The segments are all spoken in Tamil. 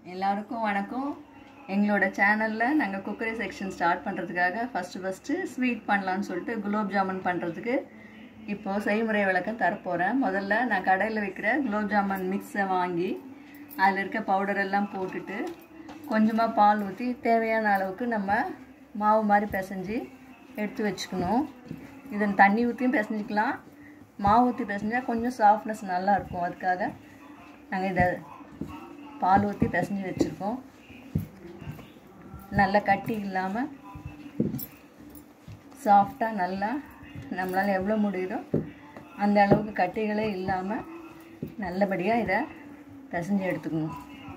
எல்லாருக்கும் வணக்கம் எங்களோட சேனலில் நாங்கள் குக்கரி செக்ஷன் ஸ்டார்ட் பண்ணுறதுக்காக ஃபஸ்ட்டு ஃபஸ்ட்டு ஸ்வீட் பண்ணலான்னு சொல்லிட்டு குலோப் ஜாமுன் பண்ணுறதுக்கு இப்போது செய்முறை விளக்கம் தரப்போகிறேன் முதல்ல நான் கடையில் விற்கிற குலோப் ஜாமுன் மிக்ஸை வாங்கி அதில் இருக்க பவுடர் எல்லாம் போட்டுட்டு கொஞ்சமாக பால் ஊற்றி தேவையான அளவுக்கு நம்ம மாவு மாதிரி பிசைஞ்சு எடுத்து வச்சுக்கணும் இதன் தண்ணி ஊற்றியும் பிசைஞ்சிக்கலாம் மாவு ஊற்றி பிசைஞ்சால் கொஞ்சம் சாஃப்ட்னஸ் நல்லா இருக்கும் அதுக்காக நாங்கள் இதை பால் ஊற்றி பிசைஞ்சு வச்சுருக்கோம் நல்லா கட்டி இல்லாமல் சாஃப்டாக நல்லா நம்மளால் எவ்வளோ முடியுதோ அந்த அளவுக்கு கட்டிகளே இல்லாமல் நல்லபடியாக இதை பிசைஞ்சு எடுத்துக்கணும்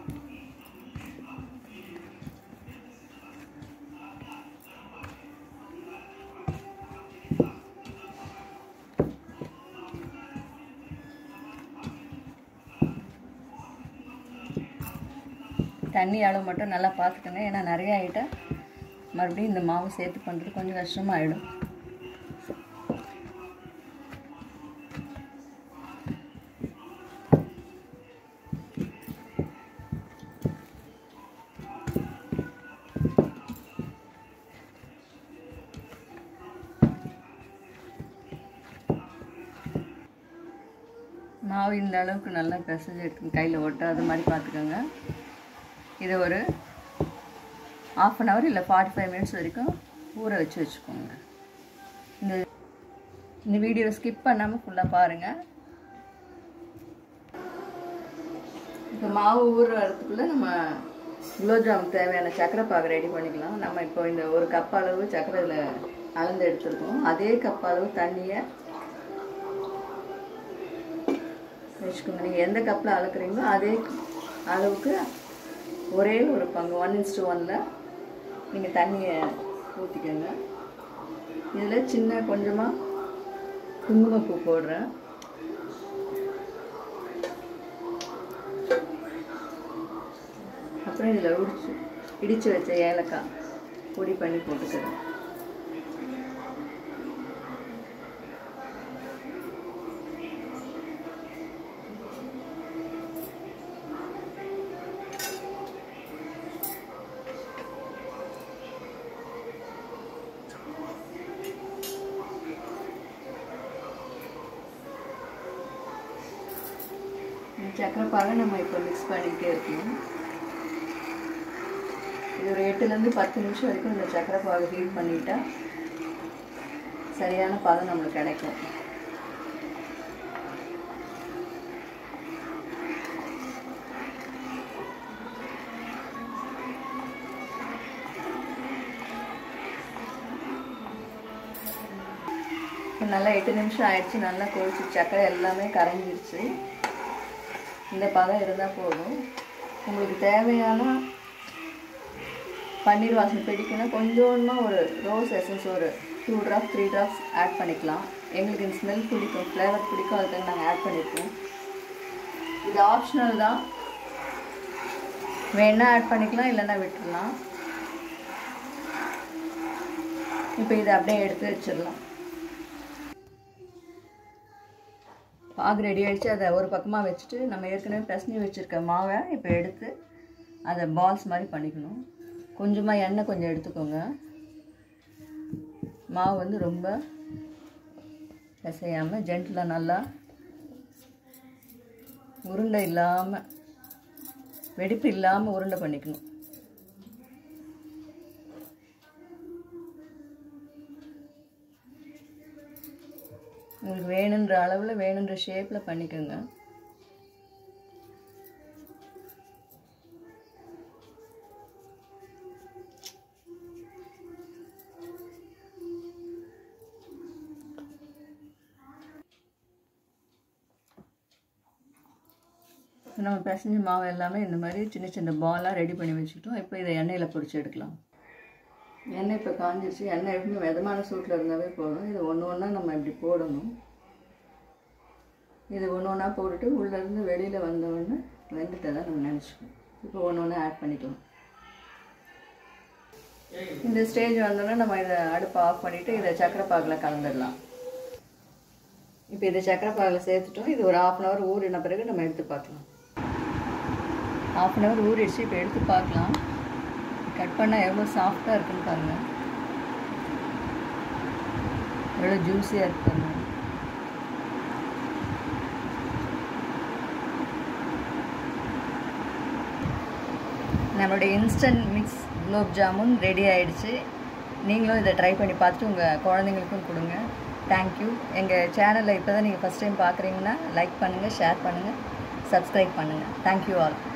தண்ணி அளவு மட்டும் நல்லா பார்த்துக்கங்க ஏன்னா நிறைய ஆகிட்டா மறுபடியும் இந்த மாவு சேர்த்து பண்ணுறது கொஞ்சம் கஷ்டமாயிடும் மாவு இந்த அளவுக்கு நல்லா பிசைஞ்சு எடுத்து கையில் ஒட்டாத மாதிரி பார்த்துக்கோங்க இதை ஒரு ஆஃப் அன் ஹவர் இல்லை ஃபார்ட்டி ஃபைவ் மினிட்ஸ் வரைக்கும் ஊற வச்சு வச்சுக்கோங்க இந்த இந்த வீடியோ ஸ்கிப் பண்ணாமல் ஃபுல்லாக பாருங்கள் இப்போ மாவு ஊற வரதுக்குள்ளே நம்ம குலோப்ஜாமுன் தேவையான சக்கரை பாகு ரெடி பண்ணிக்கலாம் நம்ம இப்போ இந்த ஒரு கப் அளவு சக்கரை இதில் அளந்து எடுத்துருக்கோம் அதே கப் அளவு தண்ணியை வச்சுக்கோங்க நீங்கள் எந்த கப்பில் அளக்குறீங்களோ அதே அளவுக்கு ஒரே ஒரு பங்கு ஒன் இன்ஸ்டு ஒனில் நீங்கள் தண்ணியை ஊற்றிக்கோங்க இதில் சின்ன கொஞ்சமாக குங்குமப்பூ போடுறேன் அப்புறம் இதில் உடிச்சு இடித்து வச்ச ஏலக்காய் பொடி பண்ணி போட்டுக்கிறேன் சக்கரை பாகை நம்ம இப்போ மிக்ஸ் பண்ணிக்கிட்டே இருக்கணும் இது ஒரு எட்டுலேருந்து பத்து நிமிஷம் வரைக்கும் இந்த சக்கரை பாகை ஹீட் பண்ணிட்டா சரியான பதம் நம்மளுக்கு கிடைக்கும் நல்லா எட்டு நிமிஷம் ஆயிடுச்சு நல்லா கொதிச்சு சக்கரை எல்லாமே கரைஞ்சிருச்சு இந்த பதம் இருந்தால் போதும் உங்களுக்கு தேவையான பன்னீர் வாசனை பிடிக்குன்னா கொஞ்சமாக ஒரு ரோஸ் எசன்ஸ் ஒரு two drops three drops add பண்ணிக்கலாம் எங்களுக்கு இந்த ஸ்மெல் பிடிக்கும் ஃப்ளேவர் பிடிக்கும் அதுக்காக நாங்கள் ஆட் பண்ணியிருக்கோம் இது ஆப்ஷனல் தான் வேணால் ஆட் பண்ணிக்கலாம் இல்லைன்னா விட்டுடலாம் இப்போ இதை அப்படியே எடுத்து வச்சிடலாம் பாகு ரெடி ஆகிடுச்சு அதை ஒரு பக்கமாக வச்சுட்டு நம்ம ஏற்கனவே பிசைஞ்சு வச்சுருக்க மாவை இப்போ எடுத்து அதை பால்ஸ் மாதிரி பண்ணிக்கணும் கொஞ்சமாக எண்ணெய் கொஞ்சம் எடுத்துக்கோங்க மாவு வந்து ரொம்ப பிசையாமல் ஜென்டிலாக நல்லா உருண்டை இல்லாமல் வெடிப்பு இல்லாமல் உருண்டை பண்ணிக்கணும் உங்களுக்கு வேணுன்ற அளவில் வேணுன்ற ஷேப்பில் பண்ணிக்கோங்க நம்ம பிசைஞ்ச மாவு எல்லாமே இந்த மாதிரி சின்ன சின்ன பாலாக ரெடி பண்ணி வச்சுக்கிட்டோம் இப்போ இதை எண்ணெயில் பொரிச்சு எடுக்கலாம் எண்ணெய் இப்போ காஞ்சிருச்சு எண்ணெய் எப்பவுமே மிதமான சூட்டில் இருந்தாவே போதும் இது ஒன்று ஒன்றா நம்ம இப்படி போடணும் இது ஒன்று ஒன்றா போட்டுட்டு உள்ளேருந்து வெளியில் வந்தோடனே வெந்துட்டதை நம்ம நினச்சிக்கணும் இப்போ ஒன்று ஒன்று ஆட் பண்ணிக்கலாம் இந்த ஸ்டேஜ் வந்தோடனே நம்ம இதை அடுப்பை ஆஃப் பண்ணிவிட்டு இதை சக்கரை பாகில் கலந்துடலாம் இப்போ இதை சக்கரை பாகில் சேர்த்துட்டோம் இது ஒரு ஆஃப் அன் ஹவர் ஊறின பிறகு நம்ம எடுத்து பார்க்கலாம் ஆஃப் அன் ஹவர் ஊறிடுச்சு இப்போ எடுத்து பார்க்கலாம் கட் பண்ணால் எவ்வளோ சாஃப்டாக இருக்குன்னு பாருங்கள் எவ்வளோ ஜூஸியாக இருக்கு பாருங்க நம்மளுடைய instant mix gulab jamun ready ஆயிடுச்சு நீங்களும் இதை ட்ரை பண்ணி பார்த்துட்டு உங்கள் குழந்தைங்களுக்கும் கொடுங்க தேங்க்யூ எங்கள் சேனலை இப்போ தான் நீங்கள் ஃபஸ்ட் டைம் பார்க்குறீங்கன்னா லைக் பண்ணுங்கள் ஷேர் பண்ணுங்கள் சப்ஸ்கிரைப் பண்ணுங்கள் தேங்க்யூ ஆல்